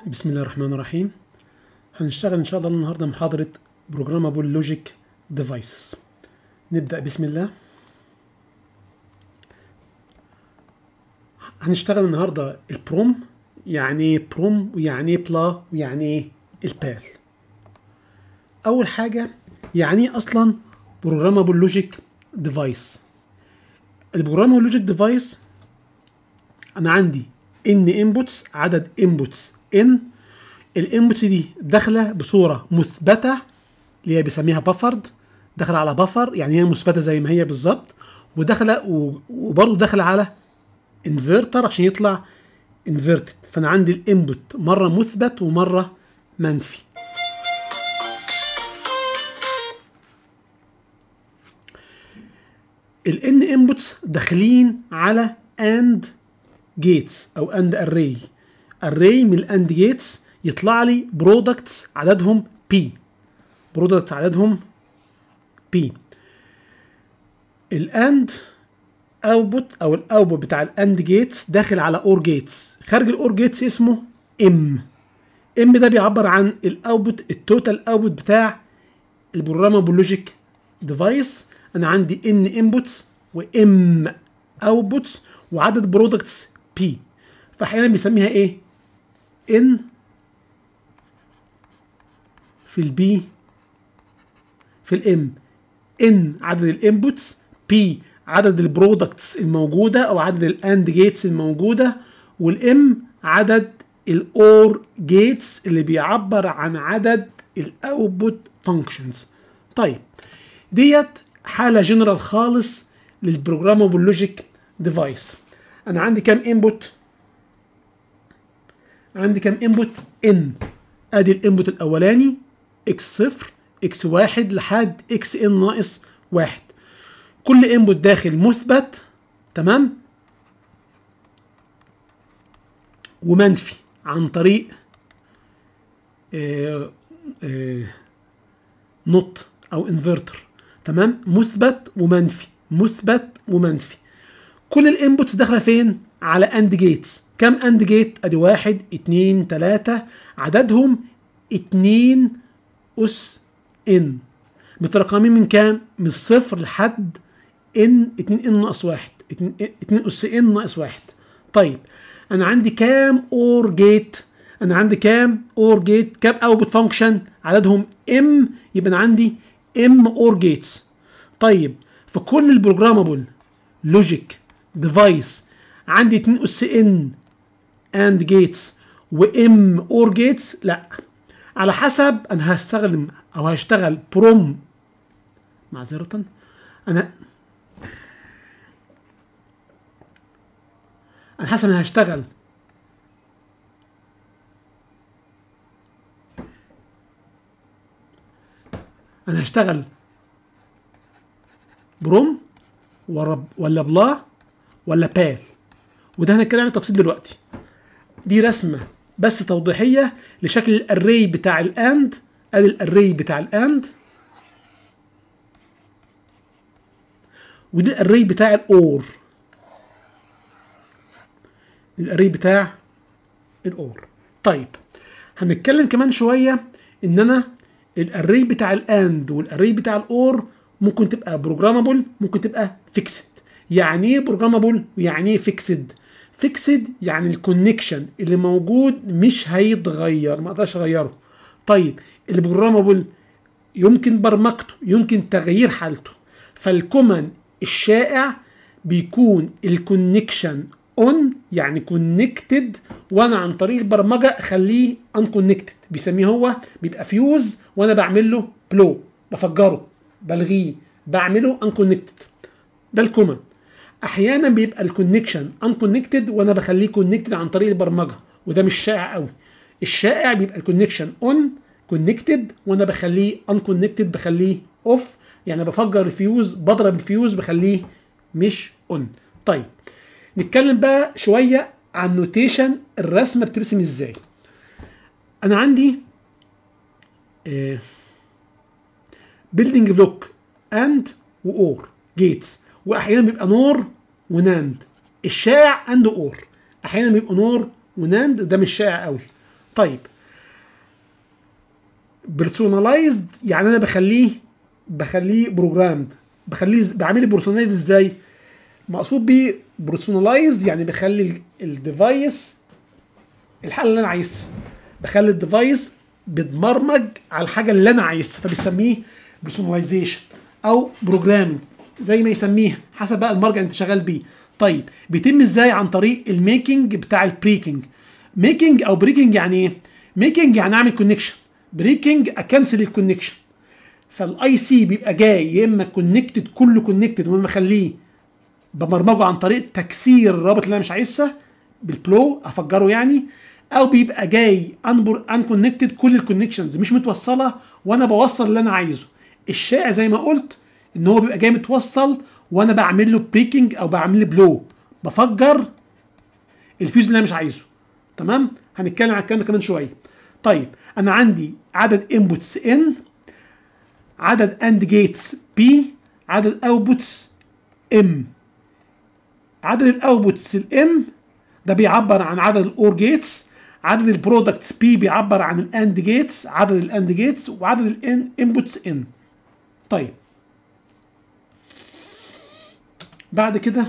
بسم الله الرحمن الرحيم هنشتغل ان شاء الله النهارده محاضرة Programmable Logic Devices نبدأ بسم الله هنشتغل النهارده البروم يعني ايه بروم ويعني ايه بلا ويعني ايه البال اول حاجة يعني ايه اصلا Programmable Logic Device البروجرامبل لوجيك ديفايس انا عندي ان انبوتس عدد انبوتس ان الانبوتس دي داخله بصوره مثبته اللي هي بيسميها بفرد داخله على بفر يعني هي مثبته زي ما هي بالظبط وداخله وبرضه داخله على انفرتر عشان يطلع انفرتد فانا عندي الانبوت مره مثبت ومره منفي الان انبوتس داخلين على اند جيتس او اند اري اري من الاند جيتس يطلع لي برودكتس عددهم بي برودكتس عددهم بي الاند اوتبوت او الاوتبوت بتاع الاند جيتس داخل على اور جيتس خارج الاور جيتس اسمه ام ام ده بيعبر عن الاوتبوت التوتال اوتبوت بتاع البروجرامبل لوجيك ديفايس انا عندي ان انبوتس وام اوتبوتس وعدد برودكتس بي فاحيانا بيسميها ايه ان في البي في الام ان عدد الانبوتس بي عدد البرودكتس الموجوده او عدد الاند جيتس الموجوده والام عدد الاور جيتس اللي بيعبر عن عدد الاوتبوت فانكشنز طيب ديت حاله جنرال خالص للبروجرامبل لوجيك ديفايس انا عندي كام انبوت عندي كام انبوت ان ادي الانبوت الاولاني اكس صفر اكس واحد لحد اكس ان ناقص واحد كل انبوت داخل مثبت تمام ومنفي عن طريق آه آه نوت او انفرتر تمام مثبت ومنفي مثبت ومنفي كل الانبوتس داخله فين على اند جيتس كم اند جيت ادي واحد اتنين تلاتة عددهم اتنين اس ان مترقمين من كام من الصفر لحد ان اتنين ان ناقص واحد اتنين, اتنين اس ان ناقص واحد طيب انا عندي كام اور جيت انا عندي كام اور جيت كام اوتبوت فانكشن عددهم ام يبقى انا عندي ام اور جيتس طيب في كل البروجرامبل لوجيك ديفايس عندي 2 اس ان اند جيتس وام اور جيتس لا على حسب انا هستخدم او هشتغل بروم معذرة انا انا حسب انا هشتغل انا هشتغل بروم ولا بلا ولا بال وده هنتكلم عنه تفصيل دلوقتي دي رسمه بس توضيحيه لشكل الاري بتاع الاند ادي الاري بتاع الاند ودي الاري بتاع الاور الاري بتاع الاور طيب هنتكلم كمان شويه ان انا الاري بتاع الاند والاري بتاع الاور ممكن تبقى بروجرامبل ممكن تبقى فيكسد يعني ايه بروجرامبل ويعني ايه فيكسد فيكسد يعني الكونكشن اللي موجود مش هيتغير ما اقدرش اغيره طيب البروجرامبل يمكن برمجته يمكن تغيير حالته فالكومن الشائع بيكون الكونكشن اون يعني كونكتد وانا عن طريق البرمجه اخليه انكونكتد بيسميه هو بيبقى فيوز وانا بعمل له بلو بفجره بلغيه بعمله انكونكتد ده الكومن احيانا بيبقى الكونكشن انكونكتد وانا بخليه كونكتد عن طريق البرمجه وده مش شائع قوي الشائع بيبقى الكونكشن اون كونكتد وانا بخليه انكونكتد بخليه اوف يعني بفجر الفيوز بضرب الفيوز بخليه مش اون طيب نتكلم بقى شويه عن نوتيشن الرسمه بترسم ازاي انا عندي آه بيلدينج بلوك اند واور جيتس واحيانا بيبقى نور وناند الشائع اند اور احيانا بيبقى نور وناند ده مش شائع قوي طيب بيرسوناليزد يعني انا بخليه بخليه بروجرامد بخليه بعمله بيرسوناليزد ازاي مقصود بيه بيرسوناليزد يعني بخلي الديفايس الحاله اللي انا عايزها بخلي الديفايس بيتبرمج على الحاجه اللي انا عايزها فبيسميه بيرسوناليزيشن او بروجرامنج زي ما يسميها حسب بقى المرجع اللي انت شغال بيه طيب بيتم ازاي عن طريق الميكنج بتاع البريكنج ميكنج او بريكنج يعني ايه ميكنج يعني اعمل كونكشن بريكنج اكنسل الكونكشن فالاي سي بيبقى جاي يا اما كونكتد كله كونكتد وانا مخليه ببرمجه عن طريق تكسير الرابط اللي انا مش عايزها بالبلو افجره يعني او بيبقى جاي ان كونكتد كل الكونكشنز مش متوصله وانا بوصل اللي انا عايزه الشائع زي ما قلت ان هو بيبقى جاي متوصل وانا بعمل له بريكنج او بعمل له بلو بفجر الفيوز اللي انا مش عايزه تمام هنتكلم عن الكلام ده كمان شويه طيب انا عندي عدد انبوتس ان عدد اند جيتس بي عدد اوتبوتس ام عدد الاوتبوتس الام ده بيعبر عن عدد الاور جيتس عدد البرودكتس بي بيعبر عن الاند جيتس عدد الاند جيتس وعدد الان انبوتس ان طيب بعد كده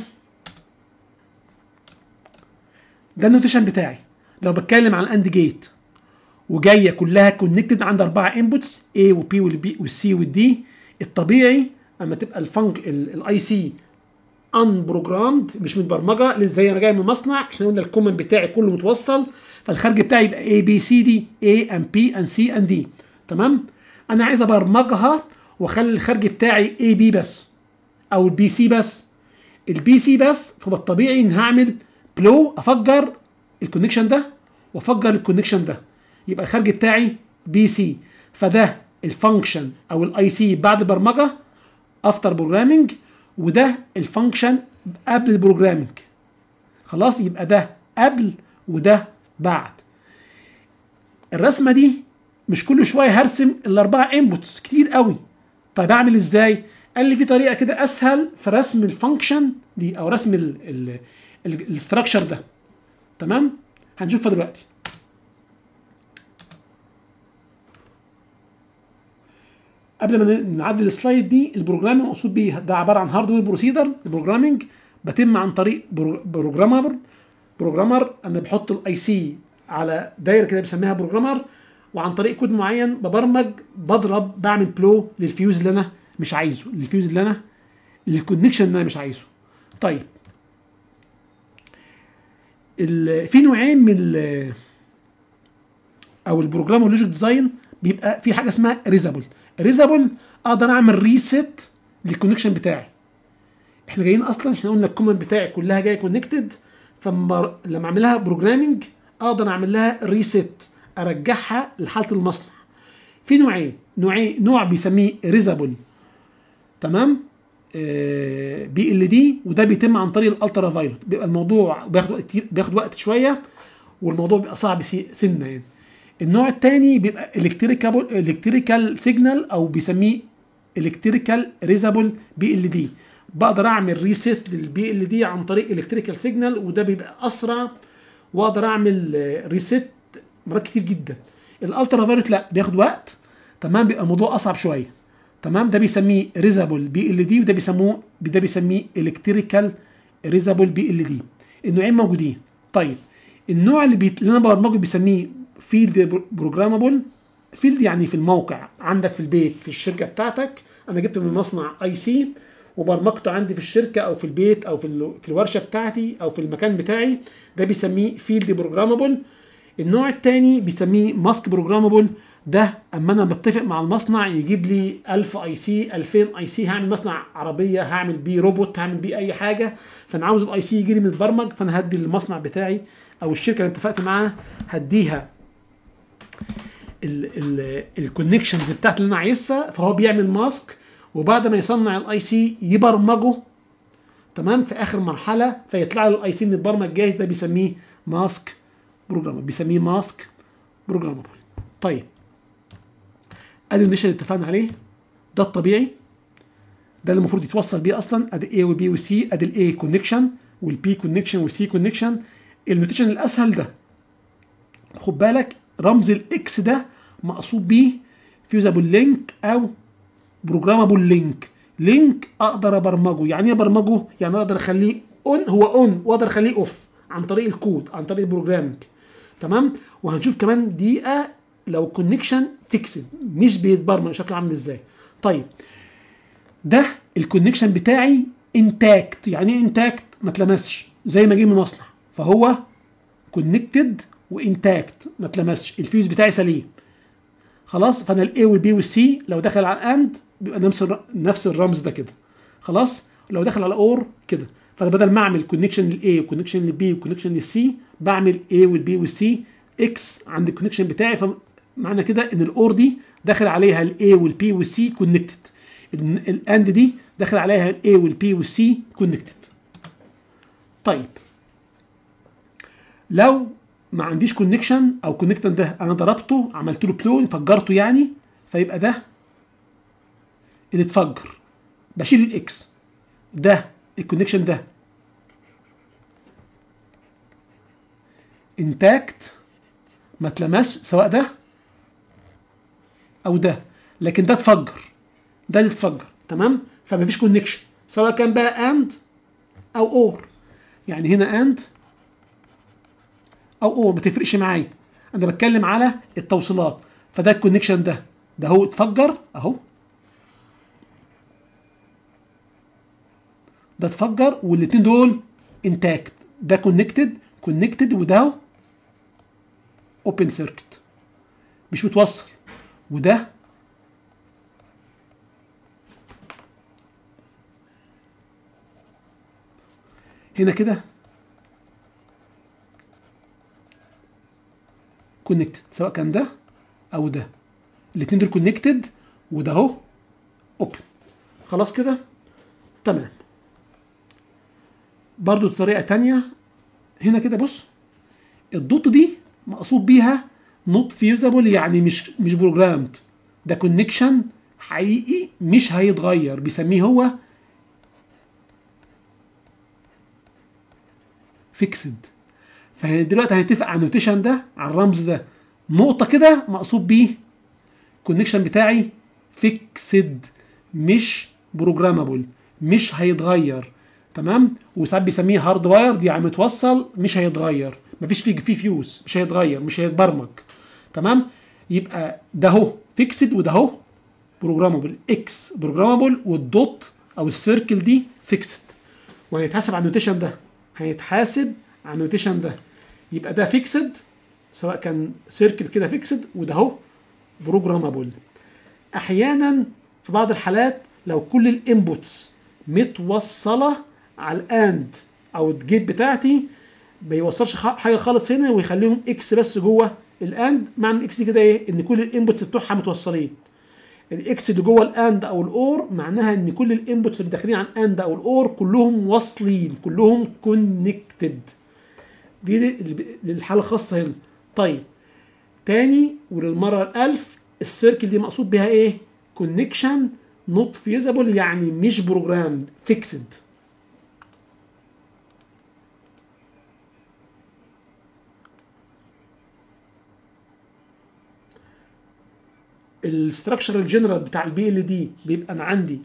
ده النوتيشن بتاعي لو بتكلم عن الاند جيت وجايه كلها كونكتد عند اربعه انبوتس A وبي والبي والسي والدي الطبيعي اما تبقى الفانك الاي سي ان بروجرامد مش متبرمجه زي انا جاي من المصنع احنا قلنا الكومن بتاعي كله متوصل فالخارج بتاعي يبقى A B C D A and P and C and D تمام انا عايز ابرمجها واخلي الخارج بتاعي A B بس او البي سي بس البي سي بس فبالطبيعي ان هعمل بلو افجر الكونكشن ده وافجر الكونكشن ده يبقى الخارج بتاعي بي سي فده الفانكشن او الاي سي بعد البرمجه افتر بروجرامنج وده الفانكشن قبل البروجرامنج خلاص يبقى ده قبل وده بعد الرسمه دي مش كل شويه هرسم الاربعه انبوتس كتير قوي طيب اعمل ازاي قال لي في طريقه كده اسهل في رسم الفانكشن دي او رسم الاستراكشر ده تمام هنشوفها دلوقتي قبل ما نعدل السلايد دي البروجرامنج مقصود بيه ده عباره عن هاردوير بروسيدر البروجرامنج بتم عن طريق بروجرامر بروجرامر انا بحط الاي سي على دايره كده بسميها بروجرامر وعن طريق كود معين ببرمج بضرب بعمل بلو للفيوز اللي انا مش عايزه للفيوز اللي انا للكونكشن اللي انا مش عايزه طيب في نوعين من او البروجرام واللوجيك ديزاين بيبقى في حاجه اسمها ريزابل ريزابل اقدر اعمل ريست للكونكشن بتاعي احنا جايين اصلا احنا قلنا الكومنت بتاعي كلها جايه كونكتد فلما لما اعملها بروجرامنج اقدر اعمل لها ريست ارجعها لحاله المصنع في نوعين نوعين نوع بيسميه ريزابل تمام آه بي ال دي وده بيتم عن طريق الالترا فايلوت بيبقى الموضوع بياخد وقت كتير بياخد وقت شويه والموضوع بيبقى صعب سنه يعني النوع الثاني بيبقى الكتريكال الكتريكال سيجنال او بيسميه الكتريكال ريزابل بي ال دي بقدر اعمل ريست للبي ال دي عن طريق الكتريكال سيجنال وده بيبقى اسرع واقدر اعمل ريست مرات كتير جدا الالترا فايلوت لا بياخد وقت تمام بيبقى الموضوع اصعب شويه تمام ده بيسميه ريزابل بي ال دي وده بيسموه ده بيسميه الكتريكال ريزابل بي ال دي النوعين موجودين طيب النوع اللي, بي... اللي انا برمجه بيسميه فيلد بروجرامابل فيلد يعني في الموقع عندك في البيت في الشركه بتاعتك انا جبت من المصنع اي سي وبرمجته عندي في الشركه او في البيت او في, ال... في الورشه بتاعتي او في المكان بتاعي ده بيسميه فيلد بروجرامابل النوع الثاني بيسميه ماسك بروجرامابل ده اما انا بتفق مع المصنع يجيب لي 1000 اي سي 2000 اي سي هعمل مصنع عربيه هعمل بيه روبوت هعمل بيه اي حاجه فانا عاوز الاي سي يجي لي متبرمج فانا هدي للمصنع بتاعي او الشركه اللي اتفقت معاها هديها الكونكشنز بتاعت اللي انا عايزها فهو بيعمل ماسك وبعد ما يصنع الاي سي يبرمجه تمام في اخر مرحله فيطلع له الاي سي متبرمج جاهز ده بيسميه ماسك بروجرام بيسميه ماسك بروجرامبل طيب ادي النشر اللي اتفقنا عليه ده الطبيعي ده اللي المفروض يتوصل بيه اصلا ادي A وبي وسي ادي الاي كونكشن والبي كونكشن والسي كونكشن النوتيشن الاسهل ده خد بالك رمز الاكس ده مقصود بيه فيوزابل لينك او بروجرامابل لينك لينك اقدر ابرمجه يعني ايه ابرمجه يعني اقدر اخليه اون هو اون واقدر اخليه اوف عن طريق الكود عن طريق البروجرامنج تمام وهنشوف كمان دقيقه لو كونكشن فيكسد مش بيتبرمج شكله عامل ازاي طيب ده الكونكشن بتاعي انتاكت يعني ايه انتاكت ما اتلمسش زي ما جه من المصنع فهو كونكتد وانتاكت ما اتلمسش الفيوز بتاعي سليم خلاص فانا الاي والبي والسي لو دخل على اند بيبقى نفس الر... نفس الرمز ده كده خلاص لو دخل على اور كده فانا بدل ما اعمل كونكشن للاي وكونكشن للبي وكونكشن للسي بعمل اي والبي والسي اكس عند الكونكشن بتاعي فمعنى كده ان الاور دي داخل عليها الاي والبي والسي كونكتد الاند دي داخل عليها الاي والبي والسي كونكتد طيب لو ما عنديش كونكشن او كونكتن ده انا ضربته عملت له كلون فجرته يعني فيبقى ده اللي اتفجر بشيل الاكس ده الكونكشن ده انتاكت ما اتلمس سواء ده او ده لكن ده اتفجر ده اللي اتفجر تمام فمفيش كونكشن سواء كان بقى اند او اور يعني هنا اند او اور ما تفرقش معايا انا بتكلم على التوصيلات فده الكونكشن ده ده هو اتفجر اهو ده اتفجر والاثنين دول انتاكت ده كونكتد كونكتد وده اوبن سيركت مش متوصل وده هنا كده كونكتد سواء كان ده او ده الاثنين دول كونكتد وده اهو اوبن خلاص كده تمام برضو طريقه تانية هنا كده بص الدوت دي مقصود بيها نوت فيوزابل يعني مش مش بروجرامد ده كونكشن حقيقي مش هيتغير بيسميه هو فيكسد فدلوقتي هنتفق على النوتيشن ده على الرمز ده نقطة كده مقصود بيه الكونكشن بتاعي فيكسد مش بروجرامابل مش هيتغير تمام وساعات بيسميه هارد وايرد يعني متوصل مش هيتغير مفيش فيه فيه فيوز مش هيتغير مش هيتبرمج تمام يبقى ده اهو فيكسد وده اهو بروجرامابل اكس بروجرامابل والدوت او السيركل دي فيكسد وهيتحاسب على النوتيشن ده هيتحاسب على النوتيشن ده يبقى ده فيكسد سواء كان سيركل كده فيكسد وده اهو بروجرامابل احيانا في بعض الحالات لو كل الانبوتس متوصله على الاند او الجيت بتاعتي ما بيوصلش حاجه خالص هنا ويخليهم اكس بس جوه الاند معنى الاكس دي كده ايه ان كل الانبوتس بتوعها متوصلين الاكس اللي جوه الاند او الاور معناها ان كل الانبوتس اللي داخلين عن اند او الاور كلهم واصلين كلهم كونكتد دي للحاله الخاصه هنا طيب تاني وللمره الالف السيركل دي مقصود بها ايه كونكشن نوت فيوزابل يعني مش بروجرامد فيكسد الستراكشر الجنرال بتاع البي ال دي بيبقى انا عندي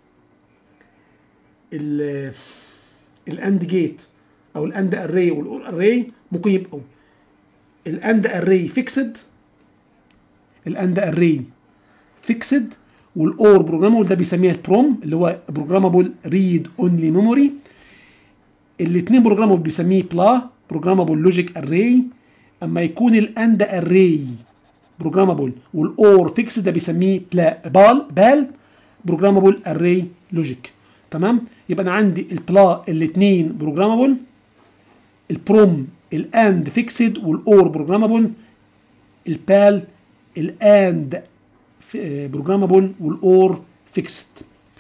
الاند جيت او الاند اري والاور اري ممكن يبقوا الاند اري فيكسد الاند اري فيكسد والاور بروجرامبل ده بيسميها بروم اللي هو بروجرامبل ريد اونلي ميموري الاثنين بروجرامبل بيسميه بلا بروجرامبل لوجيك اري اما يكون الاند اري بروجرامبل والاور فيكس ده بيسميه بلا بال بال بروجرامبل اري لوجيك تمام يبقى انا عندي البلا الاثنين بروجرامبل البروم الاند فيكسد والاور بروجرامبل البال الاند بروجرامبل والاور فيكسد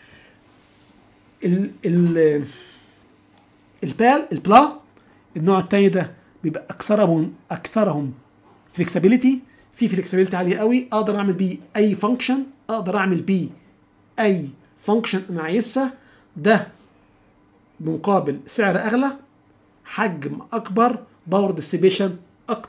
ال ال البال البلا النوع الثاني ده بيبقى اكثرهم اكثرهم فليكسبيليتي في فليكسبيليتي عاليه قوي اقدر اعمل بيه اي فانكشن اقدر اعمل بيه اي فانكشن انا عايزها ده بمقابل سعر اغلى حجم اكبر باور ديستريبيوشن اكتر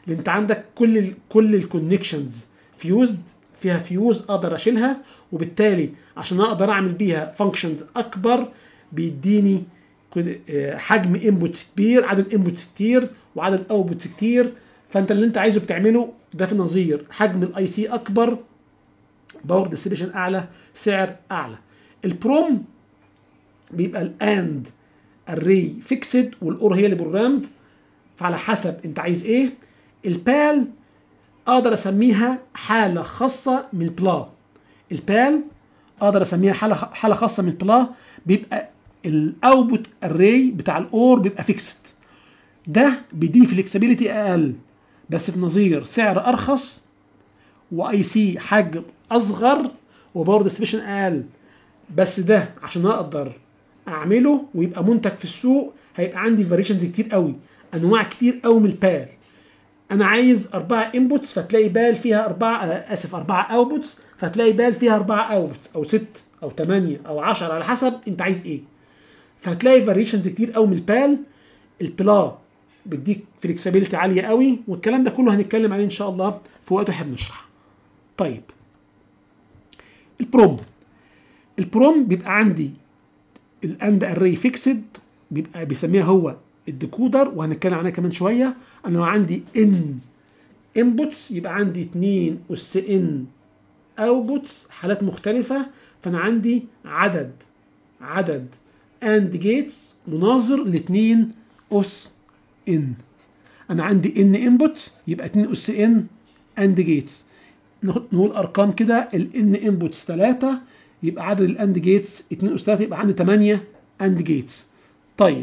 لان انت عندك كل ال كل الكونكشنز فيوزد فيها فيوز اقدر اشيلها وبالتالي عشان اقدر اعمل بيها فانكشنز اكبر بيديني كل- آه، حجم انبوتس كبير عدد انبوتس كتير وعدد اوتبوتس كتير فانت اللي انت عايزه بتعمله ده في النظير حجم الاي سي اكبر باور ديستريبيوشن اعلى سعر اعلى البروم بيبقى الاند الري فيكسد والاور هي اللي بروجرامد فعلى حسب انت عايز ايه البال اقدر اسميها حاله خاصه من البلا البال اقدر اسميها حاله حاله خاصه من البلا بيبقى الاوتبوت الري بتاع الاور بيبقى فيكسد ده بيديني فليكسبيليتي اقل بس في نظير سعر ارخص واي سي حجم اصغر وباور ديستريبيوشن اقل بس ده عشان اقدر اعمله ويبقى منتج في السوق هيبقى عندي فاريشنز كتير قوي انواع كتير قوي من البال انا عايز اربعه انبوتس فتلاقي بال فيها اربعه آه، اسف اربعه اوتبوتس فتلاقي بال فيها اربعه اوتبوتس او ست او ثمانيه او 10 على حسب انت عايز ايه فهتلاقي فاريشنز كتير قوي من البال البلا بيديك فليكسبيليتي عاليه قوي والكلام ده كله هنتكلم عليه ان شاء الله في وقت احنا بنشرح طيب البروم البروم بيبقى عندي الاند اري فيكسد بيبقى بيسميها هو الديكودر وهنتكلم عنها كمان شويه انا لو عندي ان انبوتس يبقى عندي 2 اس ان اوتبوتس حالات مختلفه فانا عندي عدد عدد اند جيتس مناظر ل 2 اس ان انا عندي ان انبوت يبقى 2 اس ان اند جيتس نقول ارقام كده الان انبوتس 3 يبقى عدد الاند جيتس 2 اس 3 يبقى عندي 8 اند جيتس طيب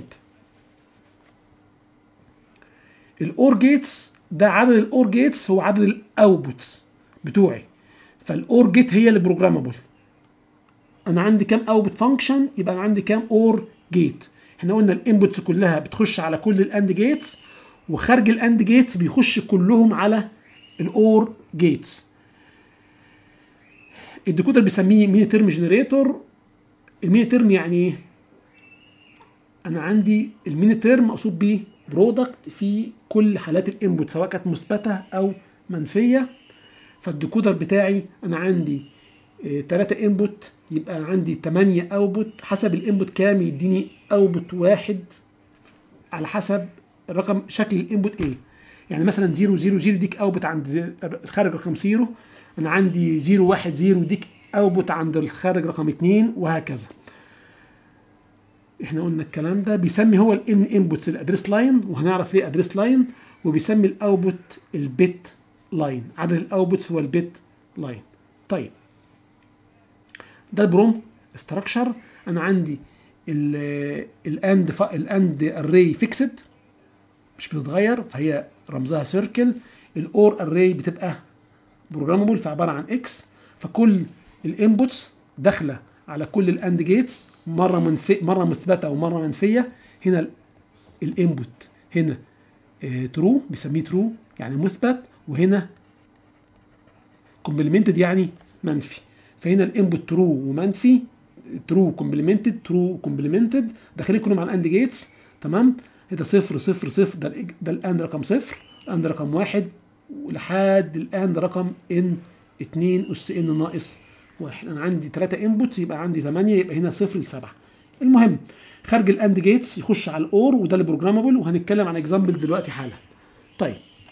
الاور جيتس ده عدد الاور جيتس هو عدد الاوتبوتس بتوعي فالاور جيت هي اللي بروجرامبل انا عندي كام اوتبوت فانكشن يبقى انا عندي كام اور جيت احنا قلنا الانبوتس كلها بتخش على كل الاند جيتس وخارج الاند جيتس بيخش كلهم على الاور جيتس الديكودر بيسميه ميني تيرم جنريتور الميني تيرم يعني ايه انا عندي الميني تيرم مقصود بيه برودكت في كل حالات الانبوت سواء كانت مثبته او منفيه فالديكودر بتاعي انا عندي 3 انبوت يبقى عندي 8 اوتبوت حسب الانبوت كام يديني اوتبوت واحد على حسب الرقم شكل الانبوت ايه يعني مثلا 0 0 0 ديك اوتبوت عند زي- الخارج رقم 0 انا عندي 0 1 0 ديك اوتبوت عند الخارج رقم 2 وهكذا احنا قلنا الكلام ده بيسمي هو الان انبوتس الادريس لاين وهنعرف ليه ادريس لاين وبيسمي الاوتبوت البت لاين عدد الاوتبوتس هو البت لاين طيب ده البروم استراكشر انا عندي الاند الاند اري فيكسد مش بتتغير فهي رمزها سيركل الاور اري بتبقى بروجرامبل فعباره عن اكس فكل الانبوتس داخله على كل الاند جيتس مره منفي مره مثبته ومره منفيه هنا الانبوت هنا ترو بيسميه ترو يعني مثبت وهنا كومبلمنتد يعني منفي فهنا الانبوت ترو ومنفي ترو كومبلمنتد ترو كومبلمنتد داخلين كلهم على الاند جيتس تمام ده صفر صفر صفر ده ال ده الاند رقم صفر الاند رقم واحد ولحد الاند رقم ان 2 اس ان ناقص واحد انا عندي 3 انبوتس يبقى عندي 8 يبقى هنا صفر ل 7 المهم خارج الاند جيتس يخش على الاور وده البروجرامبل وهنتكلم عن اكزامبل دلوقتي حالا طيب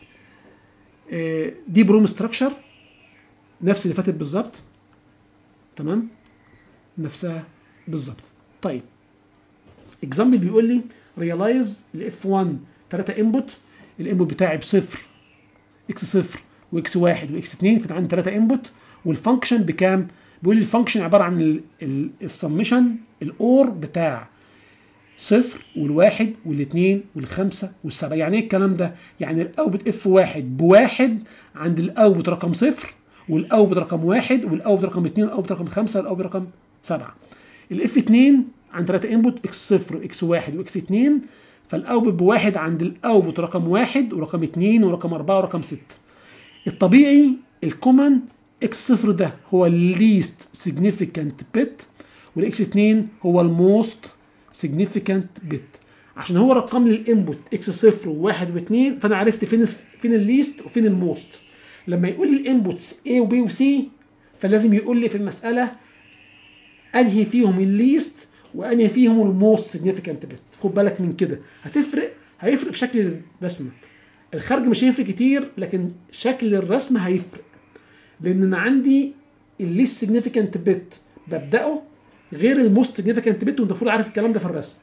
آه دي بروم ستراكشر نفس اللي فاتت بالظبط تمام نفسها بالظبط طيب اكزامبل بيقول لي ريلايز الاف 1 3 انبوت الانبوت بتاعي بصفر اكس صفر واكس واحد واكس 2 فانا عندي 3 انبوت والفانكشن بكام؟ بيقول لي الفانكشن عباره عن السمشن الاور بتاع صفر والواحد والاثنين والخمسه والسبعه يعني ايه الكلام ده؟ يعني الاوبت اف واحد بواحد عند الاوبت رقم صفر والاوبت رقم واحد والاوبت رقم اثنين والاوبت رقم خمسه والاوبت رقم سبعه. الاف 2 عند 3 انبوت اكس صفر واكس واحد واكس 2 فالاوبت بواحد عند الاوبت رقم واحد ورقم 2 ورقم 4 ورقم 6 الطبيعي الكومن اكس صفر ده هو الليست سيجنيفيكانت بت والاكس 2 هو الموست سيجنيفيكانت بت عشان هو رقم لي الانبوت اكس صفر وواحد واثنين فانا عرفت فين الس- فين الليست وفين الموست لما يقول لي الانبوتس A وB وC فلازم يقول لي في المساله انهي فيهم الليست وانهي فيهم الموست سيجنيفيكانت بت خد بالك من كده هتفرق هيفرق في شكل الرسمه الخرج مش هيفرق كتير لكن شكل الرسمه هيفرق لان انا عندي الليست سيجنيفيكانت بت ببداه غير الموست سيجنيفيكانت بت وانت المفروض عارف الكلام ده في الرسم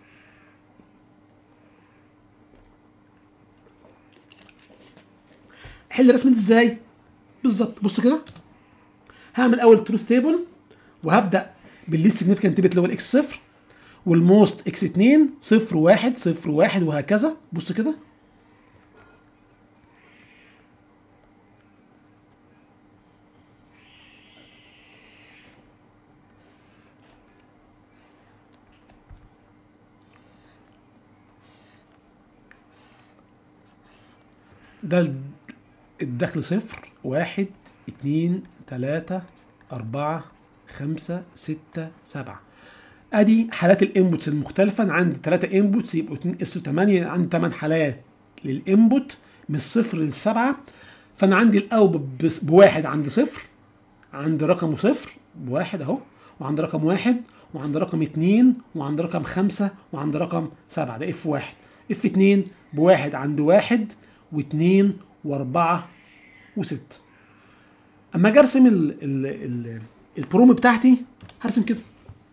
احل الرسمه دي ازاي بالظبط بص كده هعمل اول تروث تيبل وهبدا بالليست سيجنيفيكانت بت اللي هو الاكس صفر والموست اكس 2 صفر واحد صفر واحد وهكذا بص كده ده ال- الدخل صفر واحد اتنين تلاتة أربعة خمسة ستة سبعة ادي حالات الانبوتس المختلفة انا عندي تلاتة انبوتس يبقوا اتنين اس 8 عندي تمن حالات للانبوت من الصفر للسبعة فانا عندي الاوتبوت بس- بواحد عند صفر عند رقمه صفر بواحد اهو وعند رقم واحد وعند رقم اتنين وعند رقم خمسة وعند رقم سبعة ده اف واحد اف اتنين بواحد عند واحد واتنين واربعة وستة اما اجي ارسم ال ال ال البروم بتاعتي هرسم كده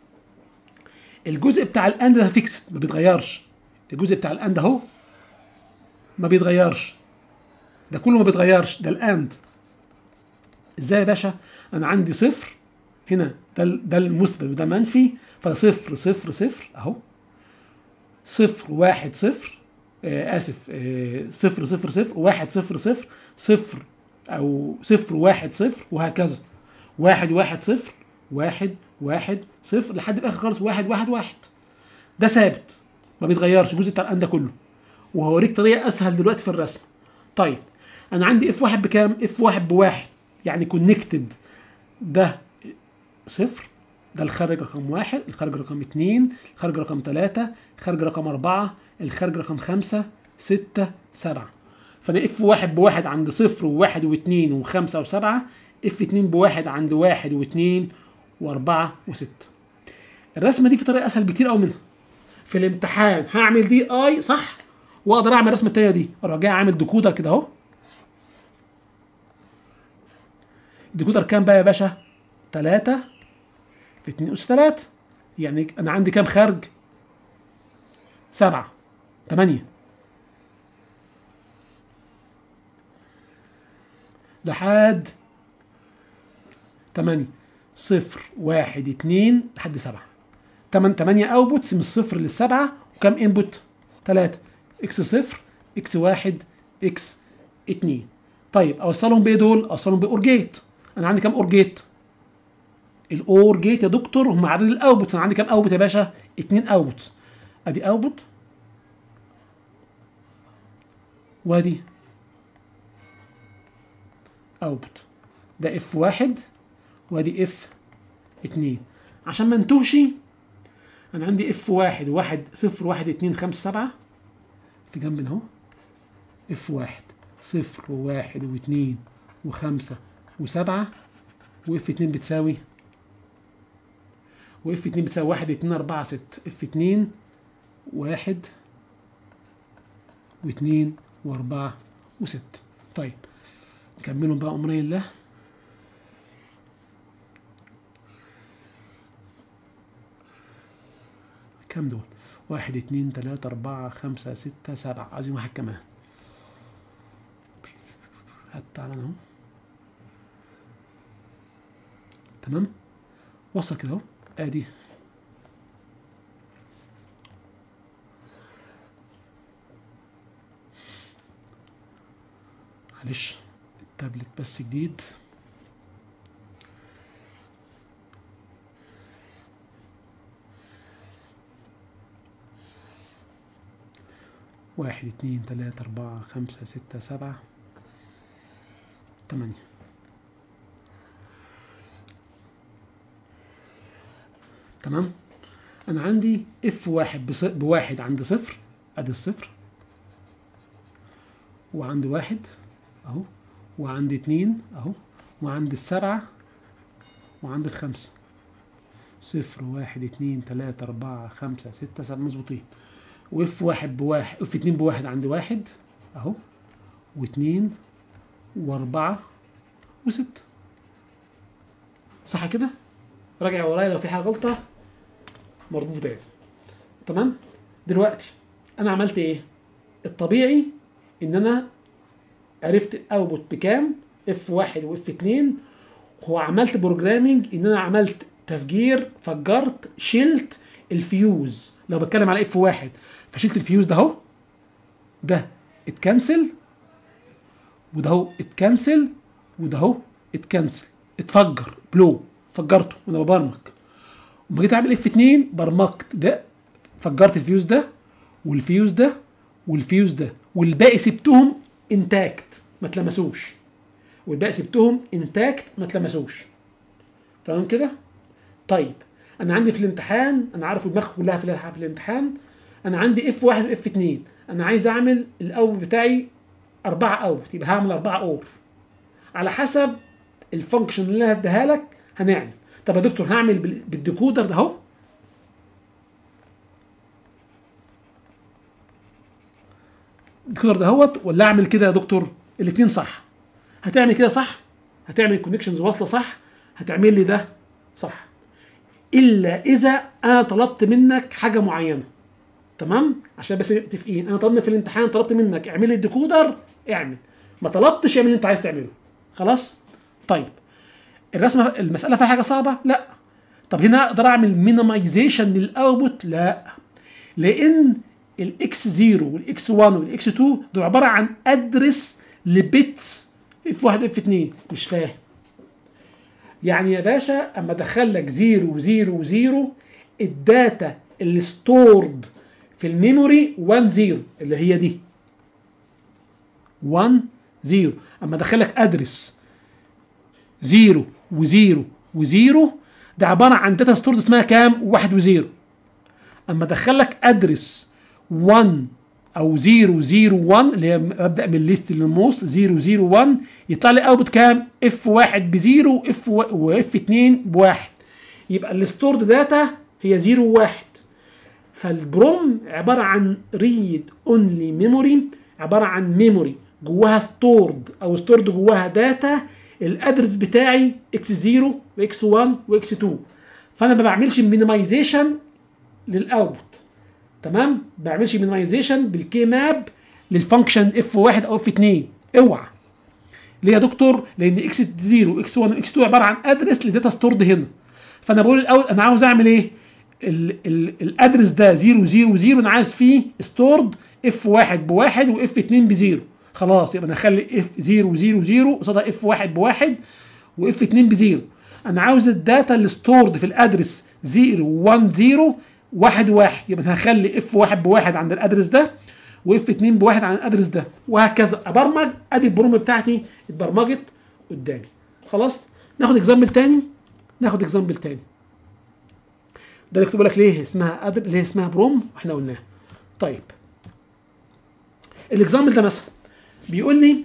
الجزء بتاع الاند ده فيكس ما بيتغيرش الجزء بتاع الاند اهو ما بيتغيرش ده كله ما بيتغيرش ده الاند ازاي يا باشا انا عندي صفر هنا ده ال- ده المثبت وده منفي فصفر صفر صفر اهو صفر واحد صفر آه اسف آه صفر صفر صفر واحد صفر صفر صفر او صفر واحد صفر وهكذا واحد واحد صفر واحد واحد صفر لحد الاخر خالص واحد واحد واحد ده ثابت ما بيتغيرش الجزء بتاع الان ده كله وهوريك طريقه اسهل دلوقتي في الرسم طيب انا عندي اف واحد بكام اف واحد بواحد يعني كونكتد ده صفر ده الخارج رقم واحد الخارج رقم اتنين الخارج رقم تلاتة الخارج رقم أربعة الخارج رقم خمسة ستة سبعة فأنا اف واحد بواحد عند صفر وواحد واتنين وخمسة وسبعة اف اتنين بواحد عند واحد واتنين وأربعة وستة الرسمة دي في طريقة أسهل بكتير أوي منها في الامتحان هعمل دي اي صح واقدر اعمل الرسمه التانيه دي اروح جاي عامل ديكودر كده اهو ديكودر كام بقى يا باشا 3 في 2 اس 3 يعني انا عندي كام خارج 7 8 لحد 8 صفر واحد اتنين لحد سبعة تمن تمانية اوتبوتس من الصفر للسبعة وكم انبوت؟ تلاتة اكس صفر اكس واحد اكس اتنين طيب اوصلهم بايه دول؟ اوصلهم باور جيت انا عندي كام اور جيت؟ الاور جيت يا دكتور هم عدد الاوتبوتس انا عندي كام اوتبوت يا باشا؟ اتنين اوتبوتس ادي اوتبوت وادي اوتبوت ده اف واحد وادي اف اتنين عشان ما انتهش انا عندي اف واحد واحد صفر واحد اتنين خمسة سبعة في جنب اهو اف واحد صفر وواحد واتنين وخمسة وسبعة واف اتنين بتساوي واف اتنين بتساوي واحد اتنين اربعة ستة اف اتنين واحد واتنين واربعة وستة طيب نكملهم بقى امرين الله كام دول؟ واحد اتنين تلاتة أربعة خمسة ستة سبعة عايزين واحد كمان هات تعالى أهو تمام وصل كده أهو آدي معلش التابلت بس جديد واحد اتنين تلاتة أربعة خمسة ستة سبعة تمانية تمام أنا عندي اف واحد بص... بواحد عند صفر ادي الصفر وعندي واحد اهو وعندي اتنين اهو وعندي السبعة وعندي الخمسة صفر واحد اتنين تلاتة أربعة خمسة ستة سبعة مظبوطين واف واحد بواحد اف اتنين بواحد عندي واحد اهو واتنين واربعة وستة صح كده؟ راجع ورايا لو في حاجة غلطة مردود بالي تمام؟ دلوقتي أنا عملت إيه؟ الطبيعي إن أنا عرفت الاوتبوت بكام اف واحد واف اتنين هو عملت بروجرامنج ان انا عملت تفجير فجرت شلت الفيوز لو بتكلم على اف واحد فشلت الفيوز ده اهو ده اتكنسل وده اهو اتكنسل وده اهو اتكنسل اتفجر بلو فجرته وانا ببرمج وما جيت اعمل اف 2 برمجت ده فجرت الفيوز ده والفيوز ده والفيوز ده والباقي سبتهم انتاكت ما تلمسوش والباقي سبتهم انتاكت ما تلمسوش تمام كده طيب انا عندي في الامتحان انا عارف دماغي كلها في في الامتحان انا عندي اف 1 واف 2 انا عايز اعمل الاول بتاعي أربعة اوت يبقى هعمل أربعة اور على حسب الفانكشن اللي انا هديها لك هنعمل طب يا دكتور هعمل بال- بالديكودر ده اهو الديكودر ده اهوت ولا اعمل كده يا دكتور الاثنين صح هتعمل كده صح هتعمل كونكشنز واصله صح هتعمل لي ده صح الا اذا انا طلبت منك حاجه معينه تمام عشان بس نبقى متفقين انا طلبنا في الامتحان طلبت منك اعمل لي الديكودر اعمل ما طلبتش اعمل اللي انت عايز تعمله خلاص طيب الرسمه المساله فيها حاجه صعبه لا طب هنا اقدر اعمل مينيمايزيشن للاوتبوت لا لان الاكس 0 والاكس 1 والاكس 2 دول عباره عن ادرس لبيتس اف 1 اف 2 مش فاهم يعني يا باشا اما ادخل لك 0 و0 و0 الداتا اللي ستورد في الميموري 1 0 اللي هي دي 1 0 اما ادخل لك ادرس 0 و0 و0 ده عباره عن داتا ستورد اسمها كام 1 و0 اما ادخل لك ادرس 1 او 0 0 1 اللي هي ابدا من الليست للموست 0 0 1 يطلع لي اوتبوت كام اف 1 بزيرو اف واف 2 بواحد يبقى الستورد داتا هي 0 و1 فالبروم عباره عن ريد اونلي ميموري عباره عن ميموري جواها ستورد او ستورد جواها داتا الادرس بتاعي اكس 0 واكس 1 واكس 2 فانا ما بعملش مينيمايزيشن للاوتبوت تمام ما بعملش مينيمايزيشن بالكي ماب للفانكشن اف 1 او اف 2 اوعى ليه يا دكتور لان اكس 0 واكس 1 واكس 2 عباره عن ادرس لداتا ستورد هنا فانا بقول الاول انا عاوز اعمل ايه ال- ال- الادرس ده 0 0 0 انا عايز فيه ستورد اف 1 بواحد واف 2 بزيرو خلاص يبقى انا اخلي اف 0 0 0 قصادها اف 1 بواحد واف 2 بزيرو انا عاوز الداتا اللي ستورد في الادرس 0 1 0 واحد واحد يبقى انا هخلي اف 1 بواحد عند الادرس ده واف 2 بواحد عن الادرس ده وهكذا ابرمج ادي البروم بتاعتي اتبرمجت قدامي خلاص ناخد اكزامبل تاني ناخد اكزامبل تاني ده اللي كنت بقول لك ليه اسمها أدر... ليه اسمها بروم واحنا قلناها طيب الاكزامبل ده مثلا بيقول لي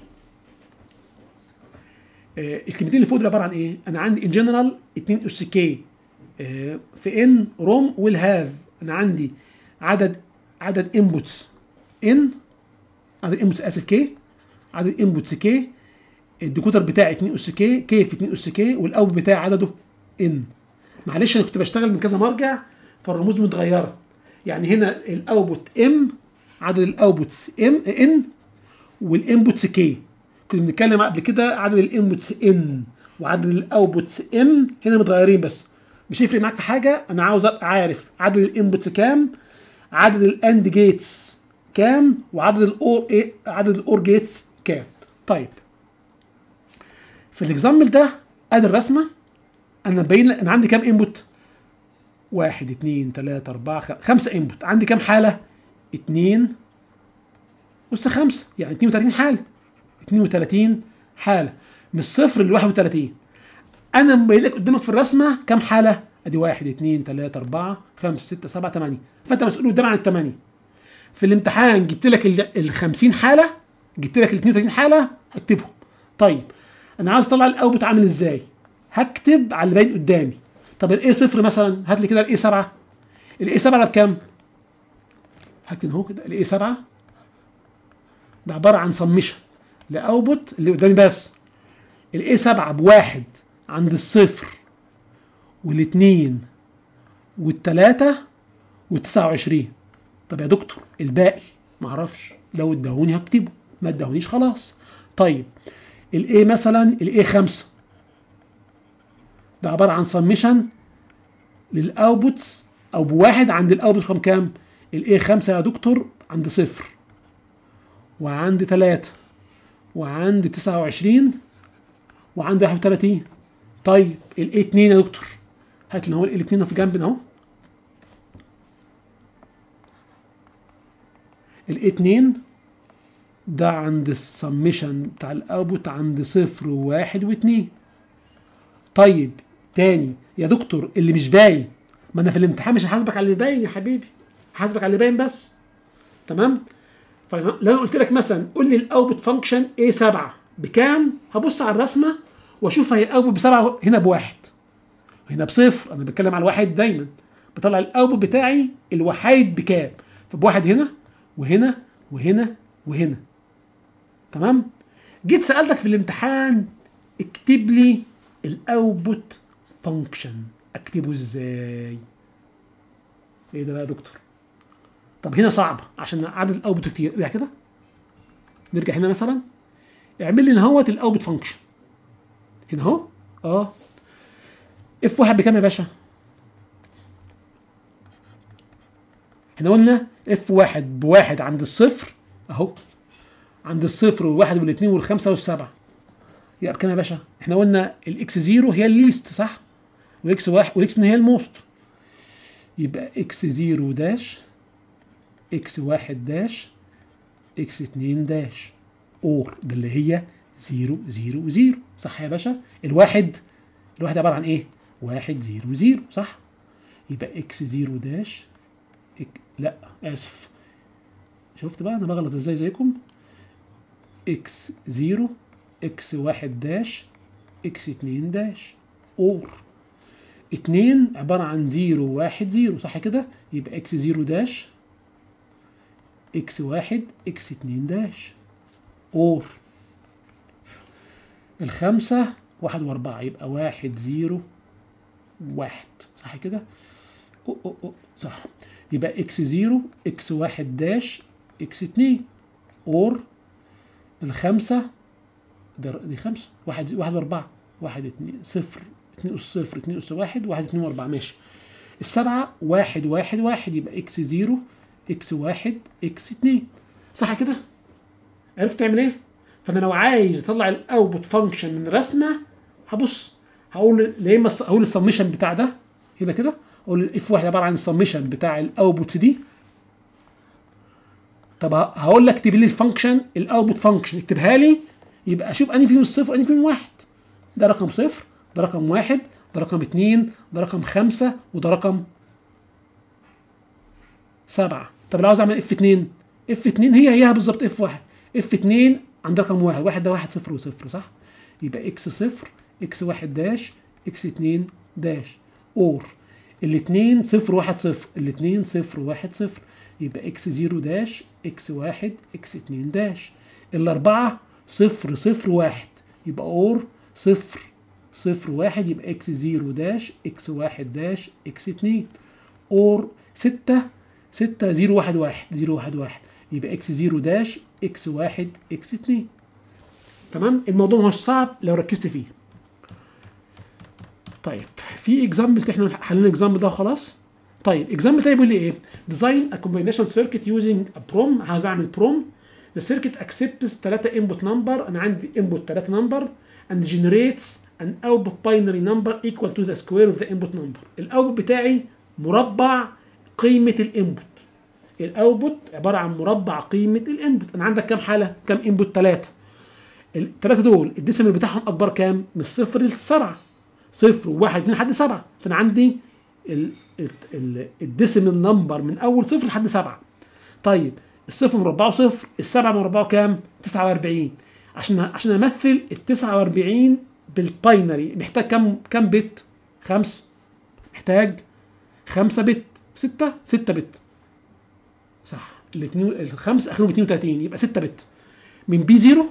آه الكلمتين اللي فوق دول عباره عن ايه؟ انا عندي ان جنرال 2 اس كي آه في ان روم ويل هاف انا عندي عدد عدد انبوتس ان عدد انبوتس اسف كي عدد انبوتس كي الديكوتر بتاعي 2 اس كي كي في 2 اس كي والاوت بتاعي عدده ان معلش انا كنت بشتغل من كذا مرجع فالرموز متغيره يعني هنا الاوتبوت ام عدد الاوتبوتس ام ان والانبوتس كي كنا بنتكلم قبل كده عدد الانبوتس ان وعدد الاوتبوتس ام هنا متغيرين بس مش هيفرق معاك في حاجه انا عاوز ابقى عارف عدد الانبوتس كام عدد الاند جيتس كام وعدد الاور ايه عدد الاور جيتس كام طيب في الاكزامبل ده ادي الرسمه انا مبين انا عندي كام انبوت واحد اتنين تلاتة أربعة خ- خمسة انبوت عندي كام حالة اتنين أس خمسة يعني 32 حالة 32 حالة من الصفر ل 31 أنا مبين لك قدامك في الرسمة كام حالة أدي واحد اتنين تلاتة أربعة خمسة ستة سبعة تمانية فأنت مسؤول قدام عن التمانية في الامتحان جبت لك ال 50 حاله جبت لك ال 32 حاله هكتبهم طيب انا عاوز اطلع الاوتبوت عامل ازاي هكتب على اللي باين قدامي طب الاي صفر مثلا هات لي كده الاي 7 الاي 7 ده بكام هكتب اهو كده الاي 7 ده عباره عن سمشن لاوتبوت اللي قدامي بس الاي 7 بواحد عند الصفر والاثنين والتلاتة والتسعة وعشرين طب يا دكتور الباقي معرفش لو اداهوني هكتبه ما اداهونيش خلاص طيب الايه مثلا الايه خمسة ده عبارة عن سمشن للاوتبوتس او بواحد عند الاوتبوت رقم كام الايه خمسة يا دكتور عند صفر وعند تلاتة وعند تسعة وعشرين وعند واحد وتلاتين طيب الايه اتنين يا دكتور هات لنا هو الايه اتنين في جنبنا اهو الايه اتنين ده عند السمشن بتاع الاوتبوت عند صفر وواحد واتنين طيب تاني يا دكتور اللي مش باين ما انا في الامتحان مش هحاسبك على اللي باين يا حبيبي هحاسبك على اللي باين بس تمام طيب لو انا قلت لك مثلا قول لي الاوتبوت فانكشن ايه 7 بكام هبص على الرسمه واشوف هي الاوتبوت بسبعه هنا بواحد هنا بصفر انا بتكلم على الواحد دايما بطلع الاوتبوت بتاعي الوحيد بكام فبواحد هنا وهنا وهنا وهنا تمام جيت سالتك في الامتحان اكتب لي الاوتبوت فانكشن اكتبه ازاي ايه ده بقى يا دكتور طب هنا صعبه عشان عدد الاوتبوت كتير ارجع كده نرجع هنا مثلا اعمل لي هنا اهوت الاوتبوت فانكشن هنا اهو اه اف واحد بكام يا باشا احنا قلنا اف واحد بواحد عند الصفر اهو عند الصفر والواحد والاثنين والخمسه والسبعه يبقى بكام يا باشا؟ احنا قلنا الاكس زيرو هي الليست صح؟ واكس واحد والاكس هي الموست يبقى اكس زيرو داش اكس واحد داش اكس اتنين داش اور ده اللي هي زيرو زيرو زيرو صح يا باشا؟ الواحد الواحد عباره عن ايه؟ واحد زيرو زيرو صح؟ يبقى اكس زيرو داش إك... لا اسف شفت بقى انا بغلط ازاي زيكم اكس زيرو اكس واحد داش اكس اتنين داش اور اتنين عبارة عن زيرو واحد زيرو صح كده يبقى اكس زيرو داش اكس واحد اكس اتنين داش اور الخمسة واحد واربعة يبقى واحد زيرو واحد صح كده أو أو أو صح يبقى اكس زيرو اكس واحد داش اكس اتنين اور الخمسة ده دي خمسة واحد واحد واربعة واحد اتنين صفر اتنين اس صفر اتنين اس واحد واحد اتنين واربعة ماشي السبعة واحد واحد واحد يبقى اكس زيرو اكس واحد اكس اتنين صح كده؟ عرفت تعمل ايه؟ فانا لو عايز اطلع الاوتبوت فانكشن من رسمه هبص هقول يا اما هقول السمشن بتاع ده هنا كده اقول الاف واحد عباره عن السمشن بتاع الاوتبوتس دي طب هقول لك اكتب لي الفانكشن الاوتبوت فانكشن اكتبها لي يبقى اشوف انهي فيهم الصفر انهي فيهم واحد ده رقم صفر ده رقم واحد ده رقم اتنين ده رقم خمسة وده رقم سبعة طب لو عاوز اعمل اف اتنين اف اتنين هي هيها بالظبط اف واحد اف اتنين عند رقم واحد واحد ده واحد صفر وصفر صح يبقى اكس صفر اكس واحد داش اكس اتنين داش اور الاتنين صفر واحد صفر الاتنين صفر واحد صفر يبقى اكس زيرو داش اكس واحد اكس اتنين داش الاربعة صفر صفر واحد يبقى اور صفر صفر واحد يبقى اكس زيرو داش اكس واحد داش اكس اتنين اور ستة ستة زيرو واحد واحد زيرو واحد واحد يبقى اكس زيرو داش اكس واحد اكس اتنين تمام الموضوع مش صعب لو ركزت فيه طيب في اكزامبل احنا حلينا الاكزامبل ده خلاص طيب اكزامبل تاني بيقول لي ايه ديزاين ا كومبينيشن سيركت يوزنج ا بروم عايز اعمل بروم ذا سيركت اكسبتس 3 انبوت نمبر انا عندي انبوت 3 نمبر and generates an output binary number equal to the square of the input number الاوتبوت بتاعي مربع قيمه الانبوت الاوتبوت عباره عن مربع قيمه الانبوت انا عندك كام حاله كام انبوت 3 الثلاثه دول الديسيمال بتاعهم اكبر كام من الصفر للسبعه صفر وواحد اتنين لحد سبعه فانا عندي الديسيمال نمبر من اول صفر لحد سبعه طيب الصفر مربعه صفر السبعه مربعه كام 49 عشان عشان امثل ال 49 بالباينري محتاج كام كام بت خمس محتاج خمسة بت ستة ستة بت صح الاثنين الخمس اخرهم 32 يبقى 6 بت من بي 0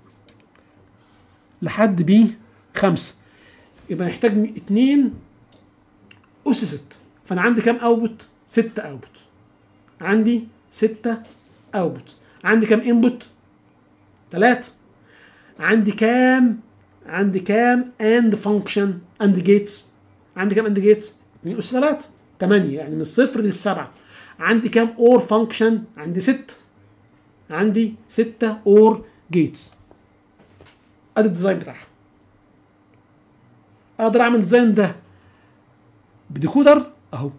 لحد بي 5 يبقى محتاج 2 اس 6 فانا عندي كام اوتبوت 6 اوتبوت عندي 6 اوتبوت عندي كام انبوت 3 عندي كام عندي كام اند فانكشن اند جيتس عندي كام اند جيتس 2 اس 3 8 يعني من الصفر للسبعه عندي كام اور فانكشن عندي 6 عندي 6 اور جيتس ادي الديزاين بتاعها اقدر اعمل الديزاين ده بديكودر اهو